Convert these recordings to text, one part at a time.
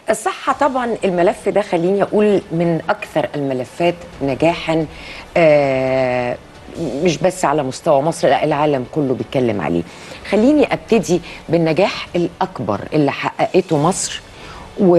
الصحة طبعا الملف ده خليني أقول من أكثر الملفات نجاحا آه، مش بس على مستوى مصر لا العالم كله بيتكلم عليه خليني أبتدي بالنجاح الأكبر اللي حققته مصر و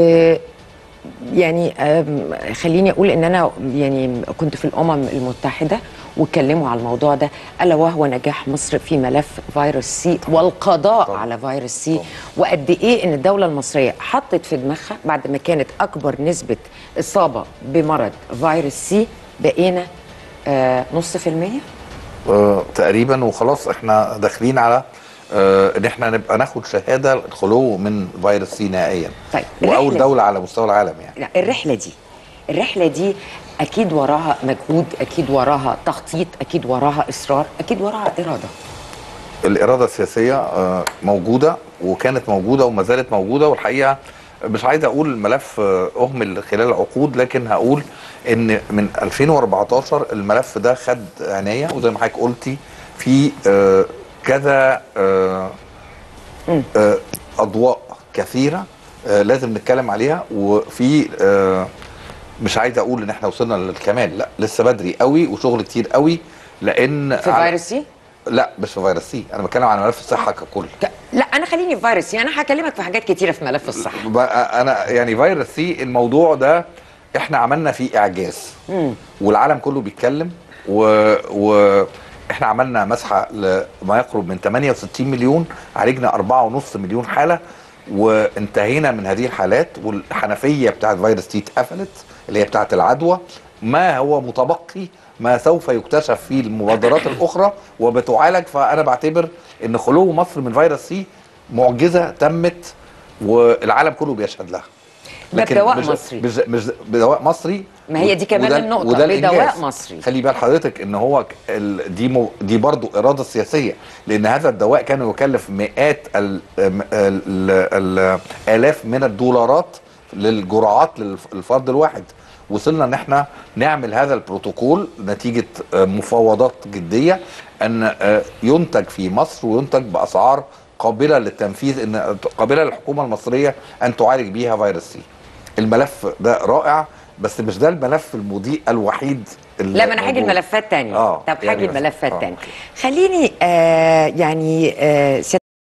يعني آم، خليني اقول ان انا يعني كنت في الامم المتحده واتكلموا على الموضوع ده الا وهو نجاح مصر في ملف فيروس سي والقضاء طبعاً. على فيروس سي وقد ايه ان الدوله المصريه حطت في دماغها بعد ما كانت اكبر نسبه اصابه بمرض فيروس سي بقينا آه نص في المية آه، تقريبا وخلاص احنا داخلين على آه، ان احنا نبقى ناخد شهاده الخلو من فيروس سي نهائيا طيب واول الرحلة دوله على مستوى العالم يعني لا الرحله دي الرحله دي اكيد وراها مجهود اكيد وراها تخطيط اكيد وراها اصرار اكيد وراها اراده الاراده السياسيه آه، موجوده وكانت موجوده وما زالت موجوده والحقيقه مش عايز اقول الملف آه، اهمل خلال عقود لكن هقول ان من 2014 الملف ده خد عنايه وزي ما حضرتك قلتي في آه، كذا آه، آه، اضواء كثيره آه، لازم نتكلم عليها وفي آه، مش عايز اقول ان احنا وصلنا للكمال لا لسه بدري قوي وشغل كتير قوي لان في على- فيروس سي لا مش في فيروس سي انا بتكلم عن ملف الصحه ككل ك- لا انا خليني في فيروس سي انا هكلمك في حاجات كتيره في ملف الصحه بقى انا يعني فيروس سي الموضوع ده احنا عملنا فيه اعجاز والعالم كله بيتكلم و, و احنا عملنا مسحه لما يقرب من 68 مليون عالجنا 4.5 مليون حاله وانتهينا من هذه الحالات والحنفيه بتاعت فيروس تي اتقفلت اللي هي بتاعت العدوى ما هو متبقي ما سوف يكتشف في المبادرات الاخرى وبتعالج فانا بعتبر ان خلو مصر من فيروس سي معجزه تمت والعالم كله بيشهد لها ده لكن بدواء مش مصري. مش مش بدواء مصري ما هي دي كمان وده- النقطة، وده بدواء الإنجاز. مصري. خلي بال حضرتك ان هو ك- ال- دي مو دي برضه اراده سياسيه لان هذا الدواء كان يكلف مئات ال ال ال الالاف من الدولارات للجرعات للف- للفرد الواحد وصلنا ان احنا نعمل هذا البروتوكول نتيجه آه، مفاوضات جديه ان آه، ينتج في مصر وينتج باسعار قابله للتنفيذ ان قابله للحكومه المصريه ان تعالج بيها فيروس سي الملف ده رائع بس مش ده الملف المضيء الوحيد اللي لا ما انا هاجي موجود. الملفات تانية آه، طب يعني هاجي بس- الملفات آه، تانية أوكي. خليني آه يعني آه